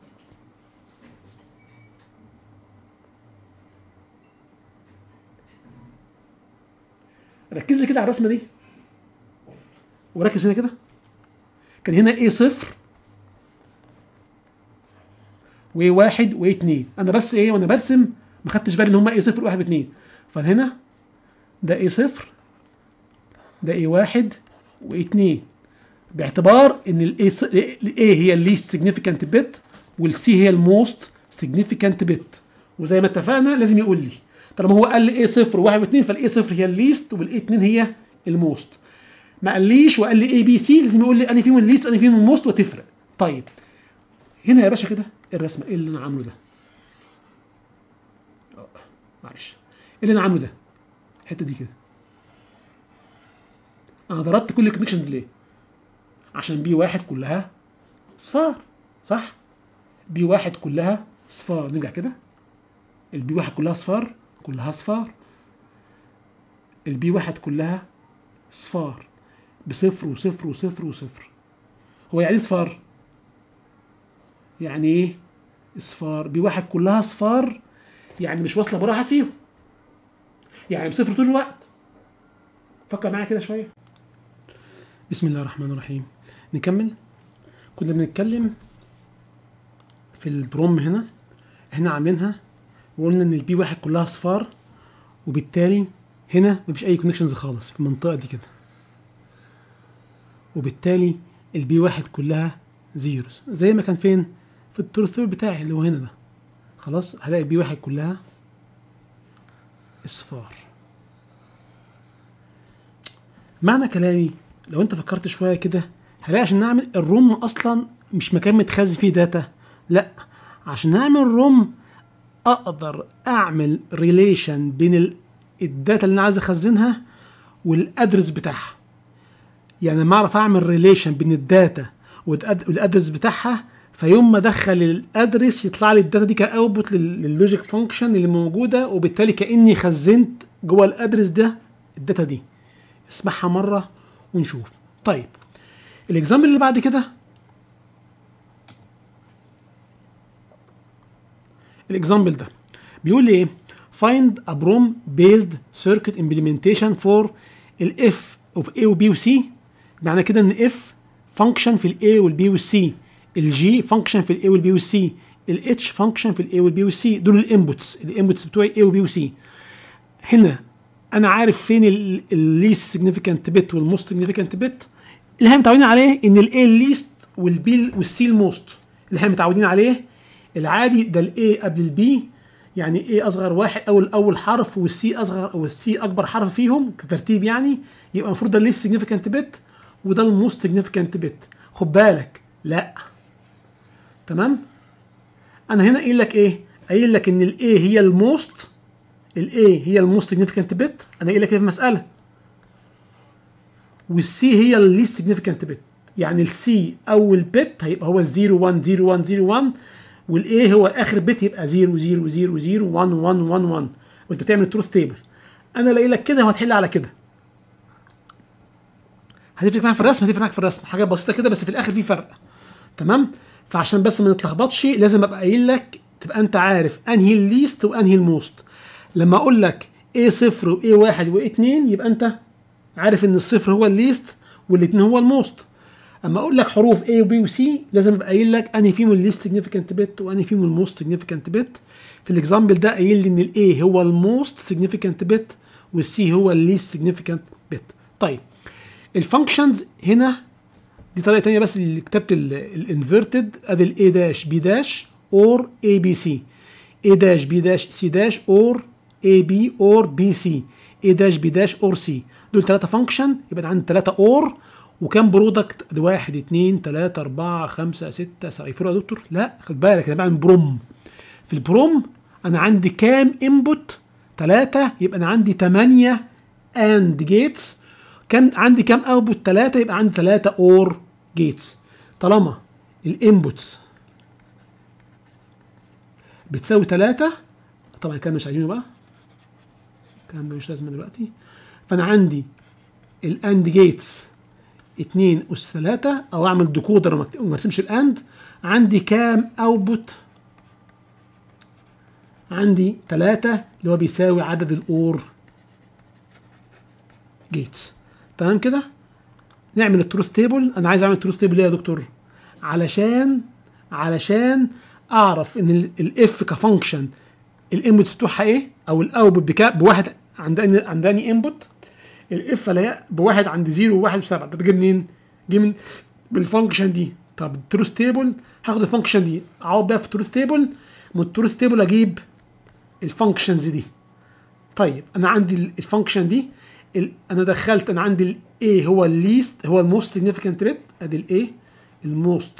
ركز لي كده على الرسمه دي وركز هنا كده كان هنا ايه صفر وواحد واثنين انا بس ايه وانا برسم ما خدتش بالي ان هم ايه صفر واحد واثنين فهنا ده ايه صفر ده ايه واحد واثنين باعتبار ان الاي الاي هي الليست سيجنيفيكانت بت والسي هي الموست سيجنيفيكانت بت وزي ما اتفقنا لازم يقول لي طالما هو قال لي ايه صفر وواحد واثنين فالاي صفر هي الليست والاي اثنين هي الموست ما قاليش وقال لي اي بي سي لازم يقول لي انهي فيهم الليست وانهي فيهم الموست وتفرق طيب هنا يا باشا كده الرسمه ايه اللي انا عامله ده آه، معلش ايه اللي انا عامله ده الحته دي كده انا ضربت كل الكونكشنز ليه عشان بي واحد كلها صفار صح بي واحد كلها صفار نرجع كده البي واحد كلها صفار كلها صفار البي واحد كلها صفار بصفر وصفر وصفر وصفر هو يعني ايه صفار يعني ايه اصفار بي واحد كلها صفار يعني مش واصله براحه فيهم يعني بصفر طول الوقت فكر معايا كده شويه بسم الله الرحمن الرحيم نكمل كنا بنتكلم في البروم هنا احنا عاملينها وقلنا ان البي واحد كلها صفار وبالتالي هنا مفيش اي كونكشنز خالص في المنطقه دي كده وبالتالي البي واحد كلها زيروز زي ما كان فين في التروثور بتاعي اللي هو هنا ده خلاص هلاقي البي واحد كلها اصفار معنى كلامي لو انت فكرت شويه كده هلاقي عشان نعمل الروم اصلا مش مكان متخزن فيه داتا لا عشان اعمل روم اقدر اعمل ريليشن بين ال- الداتا اللي انا عايز اخزنها والادرس بتاعها يعني لما اعرف اعمل ريليشن بين الداتا والأد- والادرس بتاعها فيوم ما ادخل الادرس يطلع لي الداتا دي كاوتبوت لللوجيك فانكشن اللي موجوده وبالتالي كاني خزنت جوه الادرس ده الداتا دي اسمعها مره ونشوف طيب الاكزامبل اللي بعد كده الاكزامبل ده بيقول لي ايه find a brom based circuit implementation for ال f of a و b و c معنى كده ان f function في ال a وال b وال c ال g function في ال a وال b وال c ال h function في ال a وال b وال c دول الانبوتس الانبوتس بتوعي a و b و c هنا انا عارف فين الليست سيجنيفيكانت بت والموست سيجنيفيكانت بت اللي احنا متعودين عليه ان الاي الليست والبي والسي الموست اللي احنا متعودين عليه العادي ده الاي قبل البي يعني ايه اصغر واحد اول اول حرف والسي اصغر والسي اكبر حرف فيهم كترتيب يعني يبقى المفروض ده الليست سيجنيفيكانت بت وده الموست سيجنيفيكانت بت خد بالك لا تمام انا هنا قايل لك ايه قايل لك ان الاي هي الموست الاي هي الموست سيجنيفيكانت بت انا قايل لك كده في مساله والسي هي الليست سيجنيفيكانت بت يعني السي اول بت هيبقى هو 0 1 0 1 0 1 والاي هو اخر بت يبقى 0 0 0 0 1 1 1 1 وانت تعمل تروث تيبل انا لاقي لك كده وهتحل على كده هتفرق معاك في الرسم هتفرق معاك في الرسم حاجه بسيطه كده بس في الاخر في فرق تمام فعشان بس ما نتلخبطش لازم ابقى قايل لك تبقى انت عارف انهي الليست وانهي الموست لما اقول لك ايه صفر وايه واحد وايه اتنين يبقى انت عارف ان الصفر هو الليست والاثنين هو الموست اما اقول لك حروف A وB وC لازم ابقى قايل لك انهي فيهم الليست سيجنيفيكانت بت وانهي فيهم الموست سيجنيفيكانت بت في الاكزامبل ده قايل لي ان الاي هو الموست سيجنيفيكانت بت والسي هو الليست سيجنيفيكانت بت طيب الفانكشنز هنا دي طريقه تانية بس اللي كتبت الانفيرتد ادي الاي داش بي داش اور اي بي سي اي داش بي داش سي داش اور اي بي اور بي سي اي داش بي داش اور سي دول ثلاثه فانكشن يبقى عندي ثلاثه اور وكام برودكت ادي واحد اثنين ثلاثة أربعة خمسة ستة سبعة يفرق يا دكتور؟ لا خد بالك أنا بعمل بروم في البروم أنا عندي كام انبوت؟ ثلاثة يبقى أنا عندي ثمانية اند جيتس كان عندي كام اوتبوت ثلاثة يبقى عندي ثلاثة اور جيتس طالما الانبوتس بتساوي ثلاثة طبعا الكلام مش عايزينه بقى الكلام مش لازم دلوقتي فانا عندي الاند جيتس 2 اس 3 او اعمل ديكودر وما ارسمش الاند عندي كام اوتبوت عندي 3 اللي هو بيساوي عدد الاور جيتس تمام كده نعمل التروث تيبل انا عايز اعمل تروث تيبل ليه يا دكتور علشان علشان اعرف ان الاف كفانكشن الانبوتس بتوعها ايه او الاوتبوت بواحد عندني عندني انبوت الاف الاقيها بواحد عند زيرو وواحد وسبعه ده جه منين؟ جه من بالفانكشن دي طب التروث تيبل هاخد الفانكشن دي اقعد بقى في التروث تيبل من التروث تيبل اجيب الفانكشنز دي طيب انا عندي الفانكشن دي انا دخلت انا عندي الاي هو الليست هو الموست سيجنيفيكانت بت ادي الاي الموست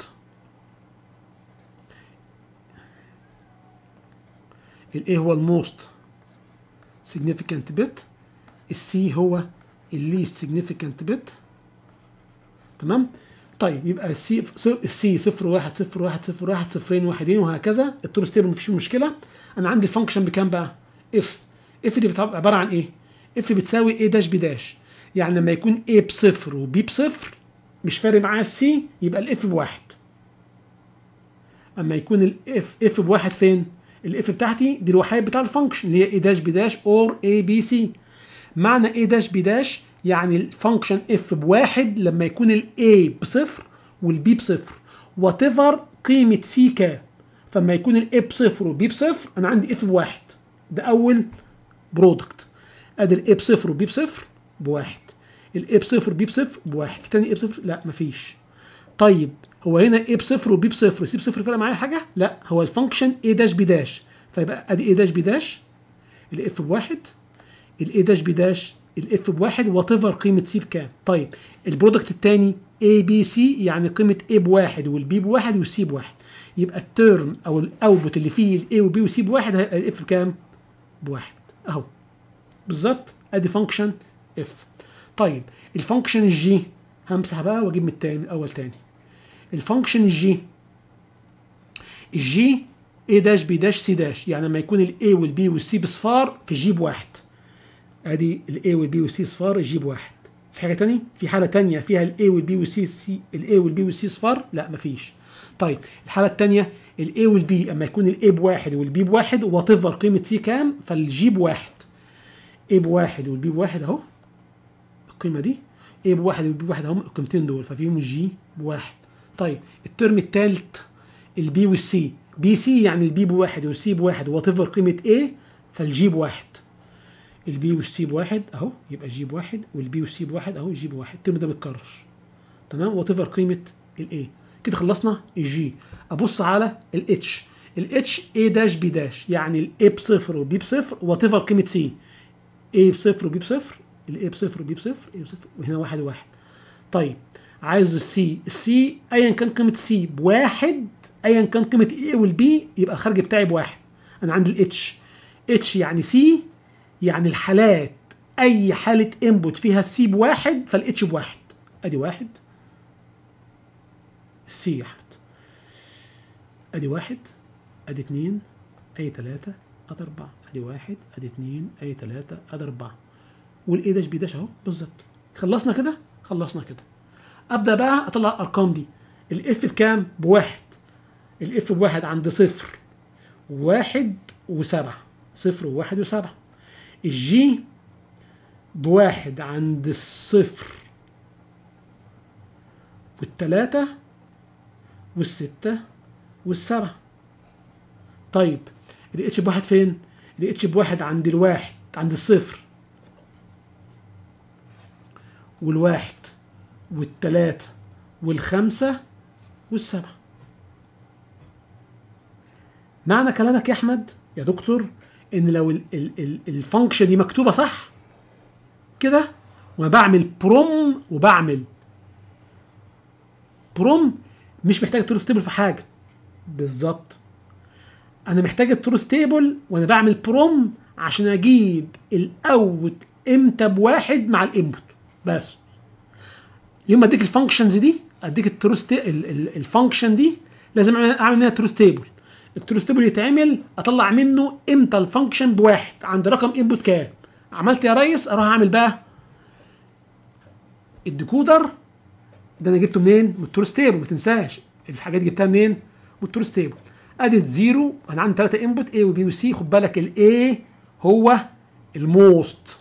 الاي هو الموست سيجنيفيكانت بت السي هو الليست سيجنيفيكانت بت تمام طيب يبقى السي السي 0 1 0 1 0 1 صفرين واحدين وهكذا التورس تيبل مفيش مشكله انا عندي الفانكشن بكام بقى؟ اف اف دي عباره عن ايه؟ اف بتساوي a داش ب داش يعني لما يكون a بصفر وb بصفر مش فارق معايا السي يبقى الاف بواحد اما يكون الاف اف بواحد فين؟ الاف بتاعتي دي الوحيد بتاع الفانكشن اللي هي a داش ب داش اور a b c معنى a داش ب داش يعني الفانكشن اف بواحد لما يكون الاي بصفر والبي بصفر وات ايفر قيمه سي كام فلما يكون الاي بصفر والبي بصفر انا عندي اف بواحد ده اول برودكت ادي الاي بصفر وبي بصفر بواحد الاي بصفر بي بصفر بواحد في تاني اي بصفر لا مفيش طيب هو هنا اي بصفر وبي بصفر سي بصفر فرق معايا حاجه لا هو الفانكشن اي داش بي داش فيبقى ادي اي داش بي داش الاف بواحد الاي داش بي داش الاف بواحد وات ايفر قيمه سي بكام طيب البرودكت الثاني اي بي سي يعني قيمه اي بواحد والبي بواحد والسي بواحد يبقى الترم او الاوتبوت اللي فيه الاي وبي وسي بواحد هيبقى الاف بكام؟ بواحد اهو بالظبط ادي فانكشن اف طيب الفانكشن الجي همسح بقى واجيب من التاني الاول تاني الفانكشن الجي الجي اي داش بي داش سي داش يعني لما يكون الاي والبي والسي بصفار في الجي بواحد ادي الاي والبي والسي صفار الجي بواحد في حاجه تانية في حاله تانية فيها الاي والبي والسي سي الاي والبي والسي صفار لا مفيش طيب الحاله التانية الاي والبي اما يكون الاي بواحد والبي بواحد وات ايفر قيمه سي كام فالجي بواحد اي بواحد والبي بواحد اهو القيمه دي اي بواحد والبي بواحد اهم القيمتين دول ففيهم الجي بواحد طيب الترم الثالث البي والسي بي سي يعني البي بواحد والسي بواحد وات ايفر قيمه ايه فالجي بواحد البي والسي بواحد اهو يبقى جي بواحد والبي والسي بواحد اهو جي بواحد الترم ده بيتكرر تمام وات ايفر قيمه الاي كده خلصنا الجي ابص على الاتش الاتش اي داش بي داش يعني الاي بصفر وبي بصفر وات ايفر قيمه سي اي بصفر وبي بصفر الاي بصفر وبي بصفر اي بصفر وهنا واحد واحد طيب عايز السي السي ايا كان قيمه سي بواحد ايا كان قيمه اي والبي يبقى الخارج بتاعي بواحد انا عندي الاتش اتش يعني سي يعني الحالات اي حاله انبوت فيها السي بواحد فالاتش بواحد ادي واحد السي يا احمد ادي واحد ادي اتنين ادي تلاته ادي اربعه ادي واحد ادي اتنين ادي تلاته ادي اربعه والاي داش بي داش اهو بالظبط خلصنا كده خلصنا كده ابدا بقى اطلع الارقام دي الاف بكام بواحد الاف بواحد عند صفر واحد وسبعة صفر وواحد وسبعة الجي بواحد عند الصفر والتلاتة والستة والسبعة طيب الاتش بواحد فين؟ الاتش بواحد عند الواحد عند الصفر والواحد والتلاتة والخمسة والسبعة معنى كلامك يا احمد يا دكتور ان لو ال- ال- ال- الفانكشن دي مكتوبه صح كده وانا بعمل بروم وبعمل بروم مش محتاج تروث تيبل في حاجه بالظبط انا محتاج التروث تيبل وانا بعمل بروم عشان اجيب الاوت امتى بواحد مع الانبوت بس يوم ما اديك الفانكشنز دي اديك التروث الفانكشن دي لازم أعمل- اعمل منها تروث تيبل التروث تيبل يتعمل اطلع منه امتى الفانكشن بواحد عند رقم انبوت كام عملت يا ريس اروح اعمل بقى الديكودر ده انا جبته منين؟ من التروث تيبل ما تنساش الحاجات دي جبتها منين؟ من التروث تيبل ادي زيرو انا عندي ثلاثه انبوت A وبي وسي خد بالك الاي هو الموست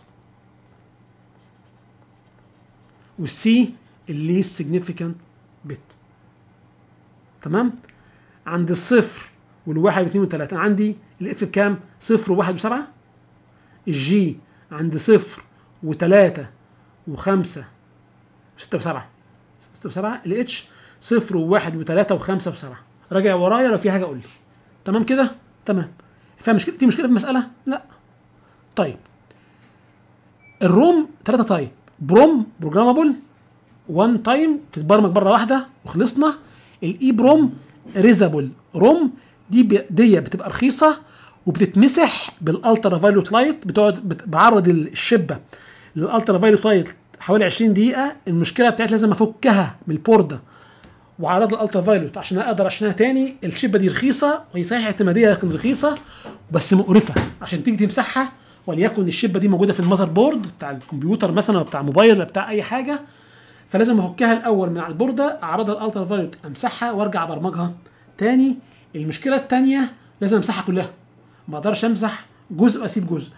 والسي اللي significant بت تمام عند الصفر والواحد واثنين وثلاثة أنا عندي الاف بكام؟ صفر وواحد وسبعة الجي عند صفر وثلاثة وخمسة وستة وسبعة ستة وسبعة الاتش صفر وواحد وثلاثة وخمسة وسبعة راجع ورايا لو في حاجة قول لي تمام كده؟ تمام فيها مشكلة في مشكلة في المسألة؟ لا طيب الروم ثلاثة تايب بروم بروجرامابل وان تايم تتبرمج مره واحده وخلصنا الاي بروم ريزابل روم دي ب... دي بتبقى رخيصه وبتتمسح بالالترا فايلوت لايت بتقعد بت... بعرض الشبه للالترا فايلوت لايت حوالي 20 دقيقه المشكله بتاعتي لازم افكها من البورده وعرض الالترا فايلوت عشان اقدر اشحنها تاني الشبه دي رخيصه وهي صحيح اعتماديه لكن رخيصه بس مقرفه عشان تيجي تمسحها وليكن الشبه دي موجوده في المذر بورد بتاع الكمبيوتر مثلا ولا بتاع موبايل ولا بتاع اي حاجه فلازم افكها الاول من على البورده اعرضها الالترا فايلوت امسحها وارجع ابرمجها تاني المشكله التانيه لازم امسحها كلها ما اقدرش امسح جزء واسيب جزء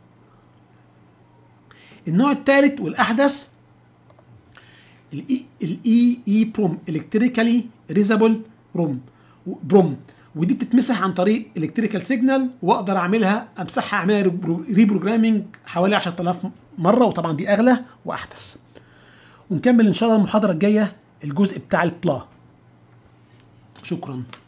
النوع الثالث والاحدث الاي الاي اي بروم الكتريكالي ريزابل روم بروم ودي بتتمسح عن طريق الكتريكال سيجنال واقدر اعملها امسحها اعملها ريبروجرامينج حوالي 10000 مره وطبعا دي اغلى واحدث ونكمل ان شاء الله المحاضره الجايه الجزء بتاع البلا شكرا